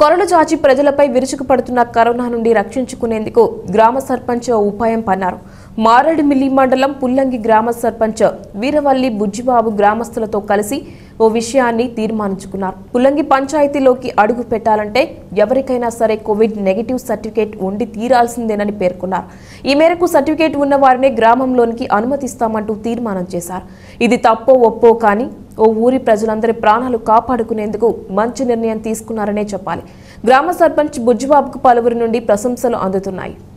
కొరలు చాచి ప్రజలపై విరుచుకుపడుతున్న కరోనా నుండి రక్షించుకునేందుకు గ్రామ సర్పంచ్ ఓ ఉపాయం పన్నారు మారేడుమిల్లి మండలం పుల్లంగి గ్రామ సర్పంచ్ వీరవల్లి బుజ్జిబాబు గ్రామస్తులతో కలిసి ఓ విషయాన్ని తీర్మానించుకున్నారు పుల్లంగి పంచాయతీలోకి అడుగు పెట్టాలంటే ఎవరికైనా సరే కోవిడ్ నెగిటివ్ సర్టిఫికేట్ ఉండి తీరాల్సిందేనని పేర్కొన్నారు ఈ మేరకు సర్టిఫికేట్ ఉన్న వారినే గ్రామంలోనికి అనుమతిస్తామంటూ తీర్మానం చేశారు ఇది తప్పో ఒప్పో కానీ ఓ ఊరి ప్రజలందరి ప్రాణాలు కాపాడుకునేందుకు మంచి నిర్ణయం తీసుకున్నారనే చెప్పాలి గ్రామ సర్పంచ్ బుజ్జిబాబుకు పలువురి నుండి ప్రశంసలు అందుతున్నాయి